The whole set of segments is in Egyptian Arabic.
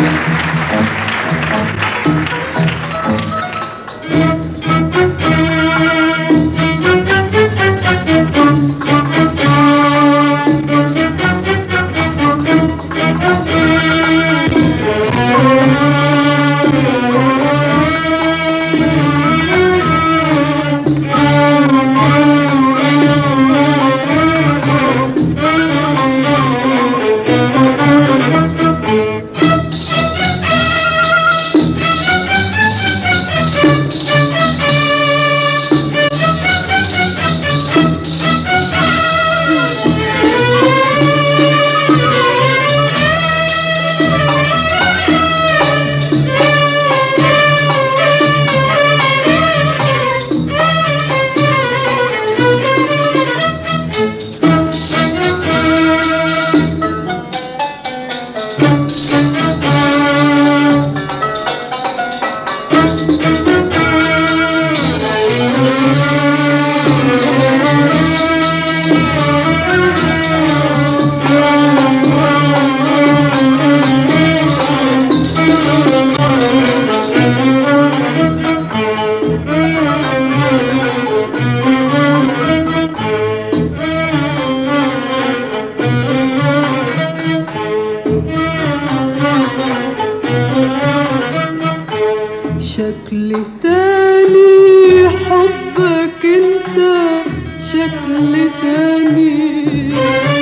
شكل تاني حبك انت شكل تاني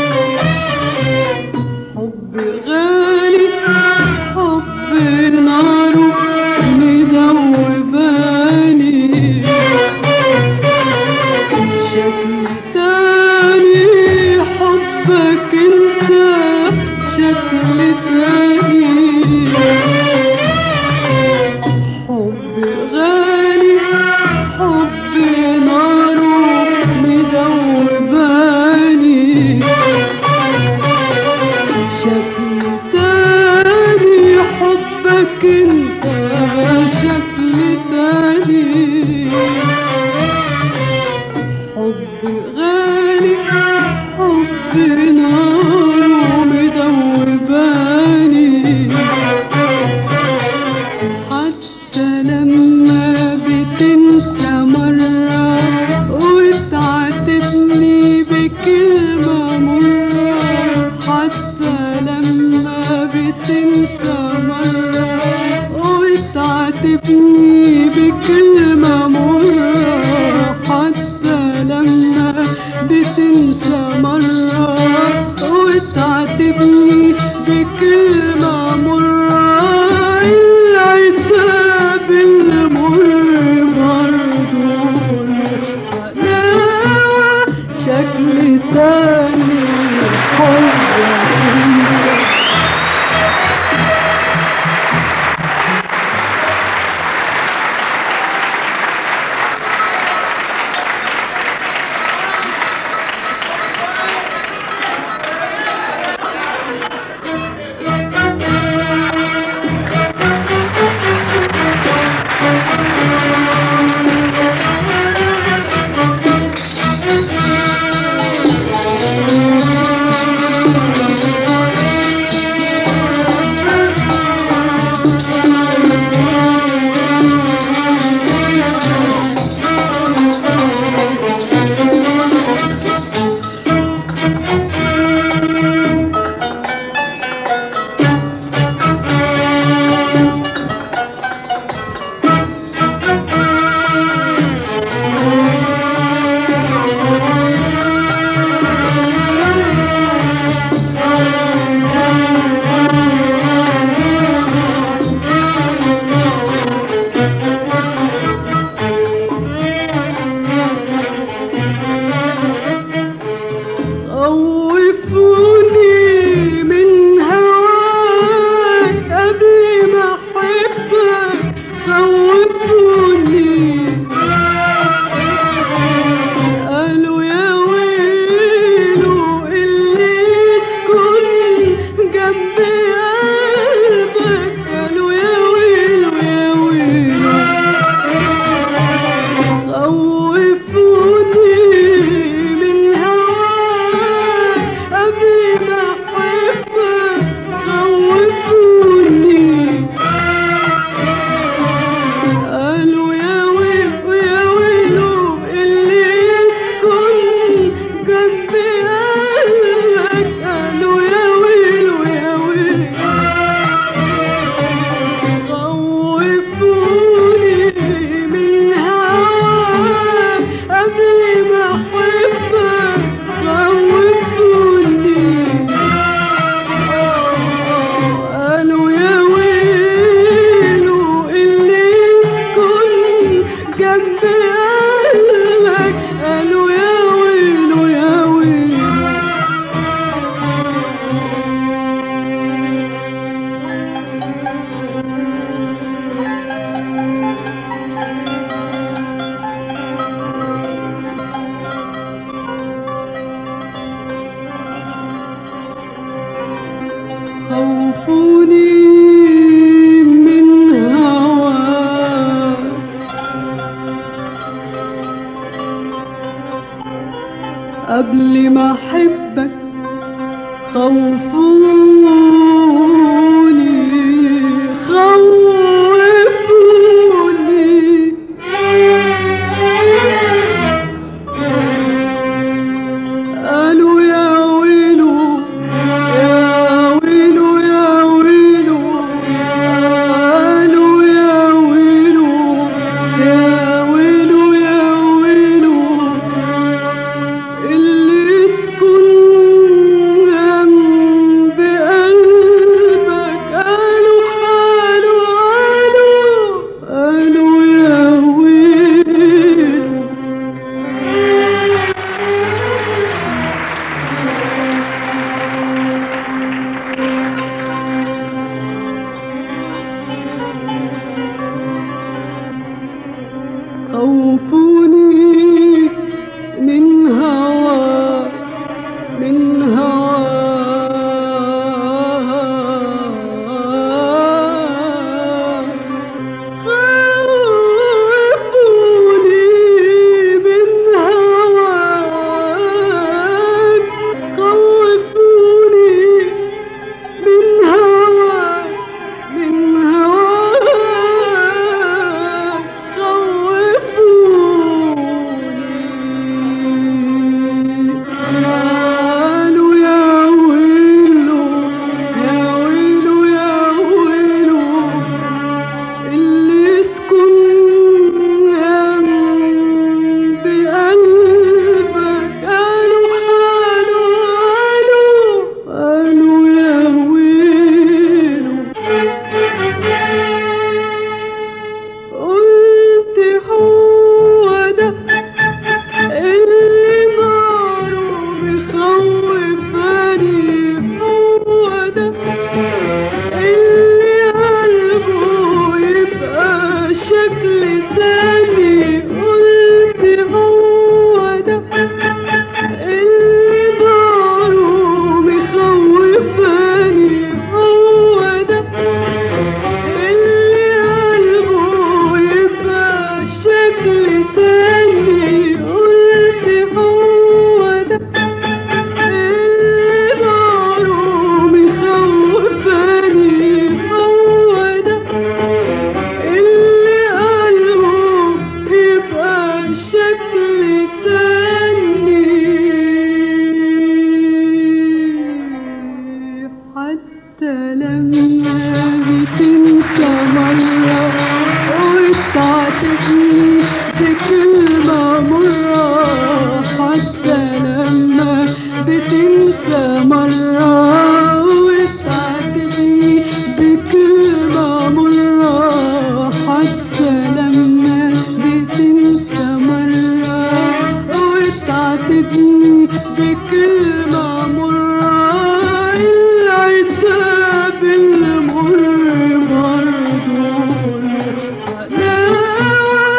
حب غالي حب ناره مدوباني شكل تاني حبك انت شكل تاني حب غالي حب ناره مدوباني شكل تاني حبك انت شكل تاني حب غالي حب ناره مدوباني حتى لما بتنسى مرة وتعاتبني بكلمة مرة حتى لما بتنسى مرة وتعاتبني بكلمة مرة حتى لما بتنسى مرة وتعاتبني بكلمة مرة العتاب المر مردود حلاوة شكل تاني حب قبل ما احبك خوفوني خوفوني قالوا يا ويلو يا ويلو يا ويلو قالوا يا ويلو يا ويلو يا ويلو اللي يسكن جنب قلبك قالوا قالوا قالوا قالوا يا ويلو خوفوني من هوى من هوى خوفوني من هواك خوفوني من هواك من هواك خوفوني قالوا يا ويلو يا ويلو يا ويلو اللي يسكن جنب قلبك قالوا قالوا قالوا قالوا يا ويلو قلت هو ده اللي ناره مخوفاني هو ده اللي قلبه يبقى شكل تاني قلت هو ده اللي ناره مخوفاني هو ده اللي قلبه يبقى شكل تاني قلت هو ده اللي ناره مخوفاني هو ده اللي قلبه يبقى شكل تاني حتى لما بتنسى مرة وتعاتبني بكلمة مرة حتى لما بتنسى مرة وتعاتبني بكلمة مرة حتى لما بتنسى مرة وتعاتبني بكلمة مرة العتاب المر برضو حلاوة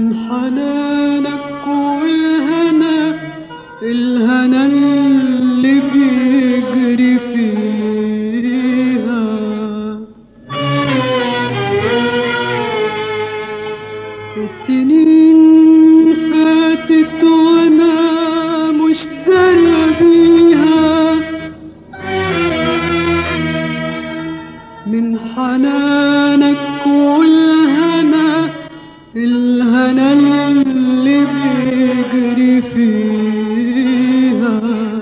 من حنانك والهنا الهنا اللي بيجري فيها السنين فاتت وانا مش دارية بيها من حنانك والهنا الهنا اللي بيجري فيها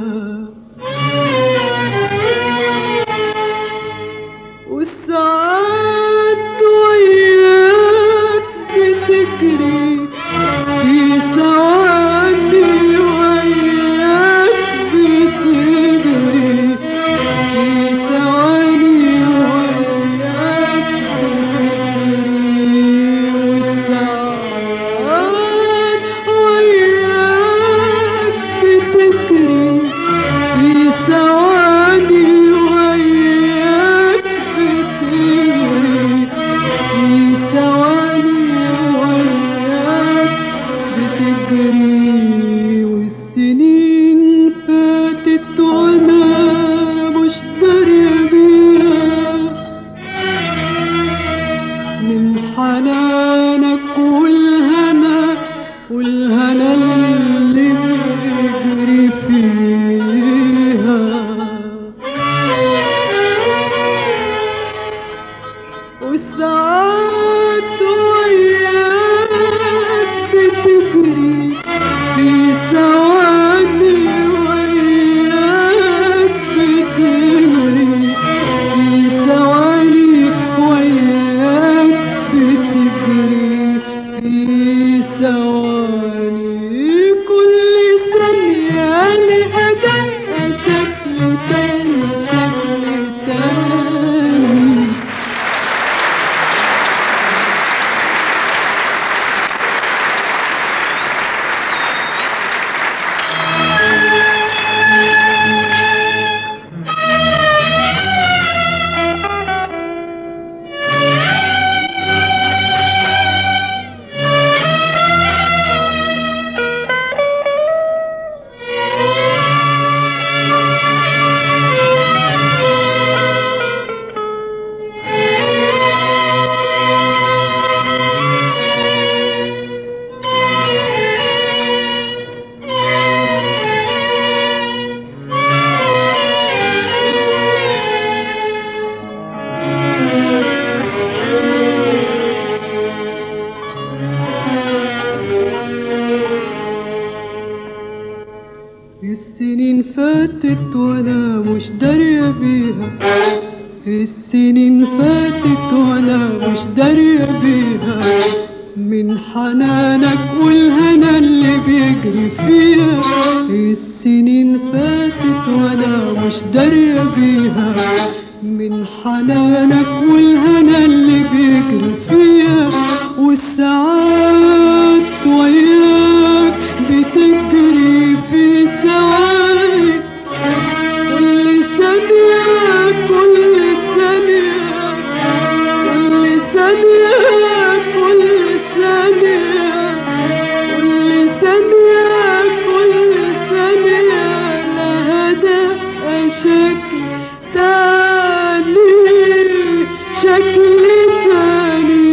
والساعات وياك بتجري في ثواني وياك بتجري في ثواني وياك بتجري والساعات وياك بتجري في ثواني وياك بتجري في ثواني وياك بتجري والسنين فاتت وانا مش دارية بيها من حنانك والهنا والهنا اللي بيجري فيها والساعات وياك بتجري في ثواني وياك بتجري في ثواني وياك بتجري في ثواني كل ثانية لأداء شكل تاني شكل تاني السنين فاتت وانا مش دارية بيها السنين فاتت وانا مش دارية بيها من حنانك والهنا اللي بيجري فيها السنين فاتت وانا مش دارية بيها من حنانك والهنا اللي بيجري فيها والساعات وياك بتجري في ثواني كل ثانية كل ثانية كل ثانية كل ثانية كل ثانية كل ثانية لها دقة شكل تاني شكل تاني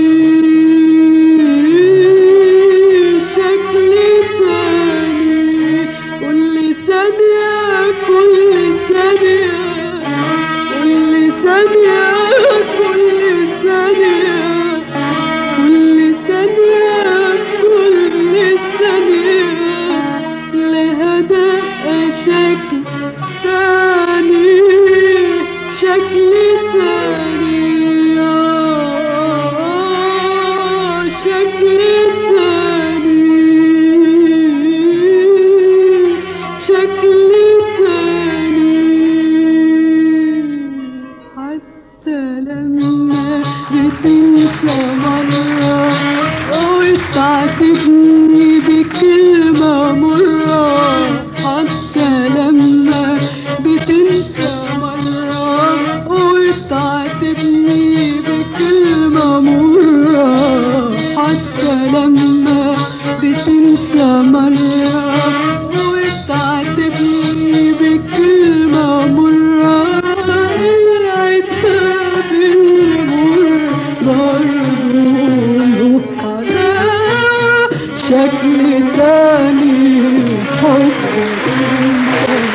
شكل تاني كل ثانية كل ثانية كل ثانية كل ثانية كل ثانية كل ثانية لها دقة شكل تاني شكل تاني آه، شكل تاني شكل تاني حتى لما بتنسى مرة وتعاتبني بكلمة مرة حتى لما بتنسى مرة وتعاتبني بكلمة مرة حتى لما شكل تاني حبك انت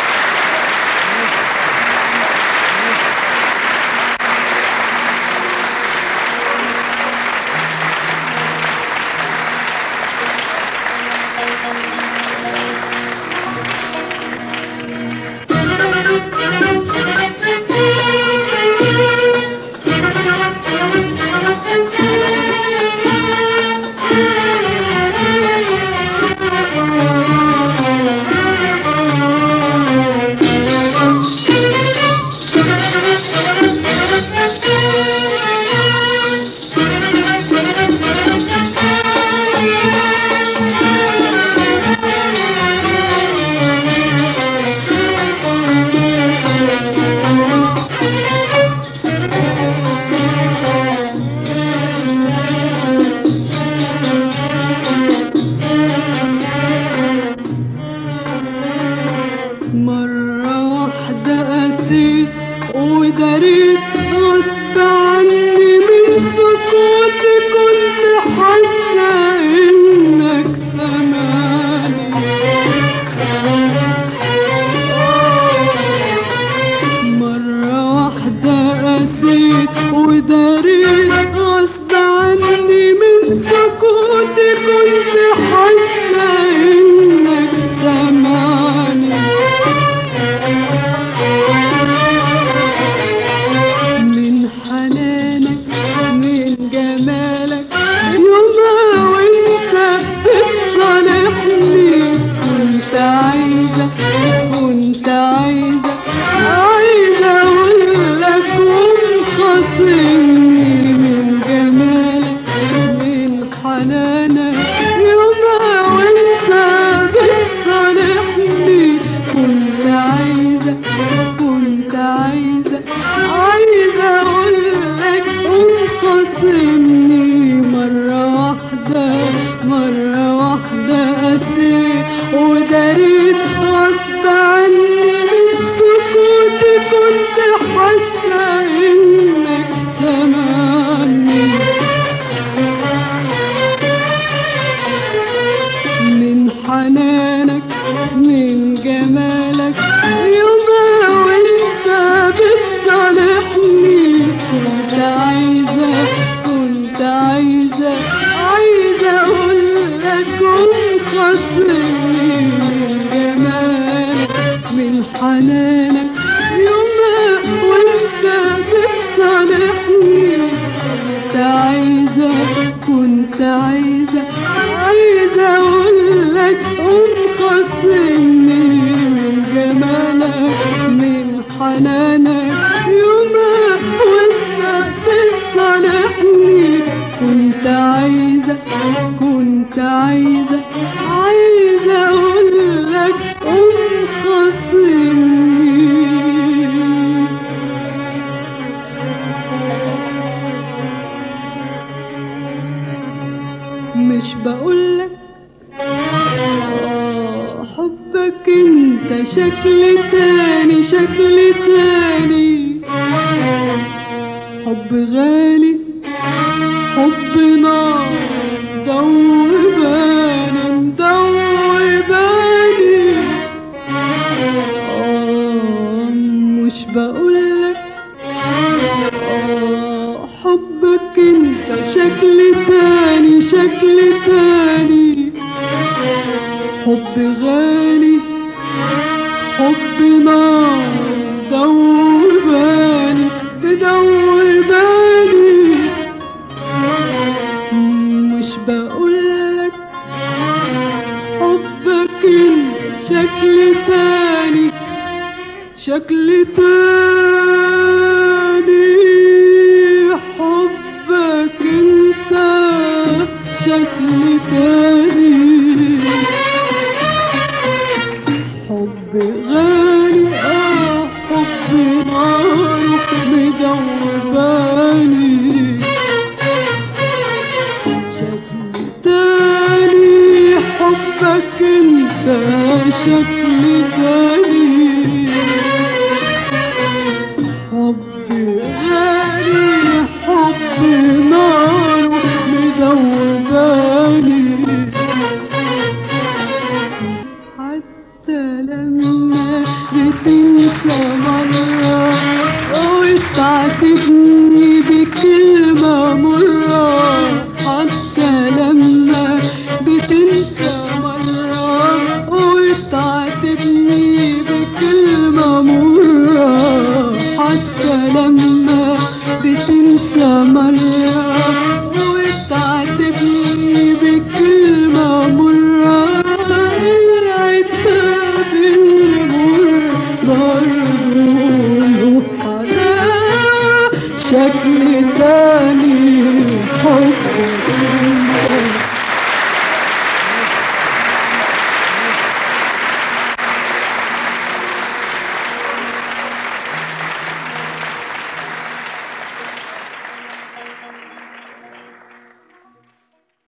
مرة واحدة قسيت وداريت غصب عني من سكوتي كنت حاسة انك سامعني مرة واحدة قسيت وداريت غصب عني من سكوتي كنت حاسة انك سامعني من حنانك من جمالك يوما وانت بتصالحني كنت عايزة كنت عايزة عايزة اقولك ومخاصمني من جمالك من حنانك يوما وانت بتصالحني كنت عايزة كنت عايزة عايزة اقولك ومخاصمني مرة واحدة مرة واحدة قسيت وداريت غصب عني من سكوتي كنت حاسة انك سامعني من حنانك من جمالك يوما وانت بتصالحني كنت عايزة كنت عايزة عايزة اقولك ومخاصمني من جمالك من حنانك يوما وانت بتصالحني كنت عايزة كنت عايزة عايزة اقولك ومخاصمني من جمالك من حنانك يوما وانت بتصالحني كنت عايزة كنت عايزة عايزة اقولك ومخاصمني مش بقولك آه، حبك انت شكل تاني شكل تاني حب غالي حب نار دوباني مدوباني آه مش بقولك آه حبك انت شكل تاني شكل تاني حب غالي حب نار دوباني بدوباني مش بقولك حبك انت شكل تاني شكل تاني حبك انت شكل تاني حب غالي اه حب نار مدوباني شكل تاني حبك انت شكل تاني حب غالي حب نار مدوباني بتنسى مرة وتعاتبني بكلمة مرة حتى لما بتنسى مرة